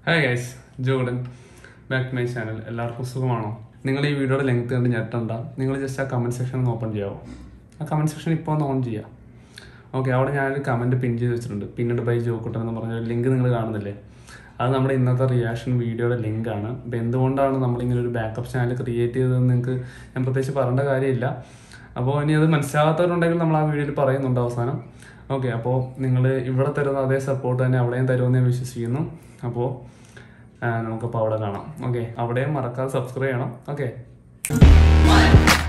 hi guys Jordan back to my channel എല്ലാവർക്കും സുഖമാണോ നിങ്ങൾ ഈ വീഡിയോയുടെ ലെങ്ത് കണ്ട് ഞെട്ടണ്ട നിങ്ങൾ ജസ്റ്റ് ആ കമൻറ്റ് സെക്ഷൻ ഒന്ന് ഓപ്പൺ ചെയ്യാവോ ആ കമൻറ്റ് സെക്ഷൻ ഇപ്പോൾ ഒന്ന് ഓൺ ചെയ്യുക ഓക്കെ അവിടെ ഞാനൊരു കമൻറ്റ് പിൻ ചെയ്ത് വെച്ചിട്ടുണ്ട് പിന്നീട് ബൈ ജോക്കുട്ടൻ എന്ന് പറഞ്ഞ ഒരു ലിങ്ക് നിങ്ങൾ കാണുന്നില്ലേ അത് നമ്മുടെ ഇന്നത്തെ റിയാക്ഷൻ വീഡിയോയുടെ ലിങ്കാണ് അപ്പോൾ എന്തുകൊണ്ടാണ് നമ്മളിങ്ങനെ ഒരു ബാക്കപ്പ് ചാനൽ ക്രിയേറ്റ് ചെയ്തതെന്ന് നിങ്ങൾക്ക് ഞാൻ പ്രത്യേകിച്ച് പറയേണ്ട കാര്യമില്ല അപ്പോൾ ഇനി അത് മനസ്സിലാകാത്തവരുണ്ടെങ്കിൽ നമ്മൾ ആ വീഡിയോയിൽ പറയുന്നുണ്ട് അവസാനം ഓക്കെ അപ്പോൾ നിങ്ങൾ ഇവിടെ തരുന്ന അതേ സപ്പോർട്ട് തന്നെ അവിടെയും തരുമെന്ന് ഞാൻ വിശ്വസിക്കുന്നു അപ്പോൾ നമുക്കപ്പോൾ അവിടെ കാണാം ഓക്കെ അവിടെയും മറക്കാതെ സബ്സ്ക്രൈബ് ചെയ്യണം ഓക്കെ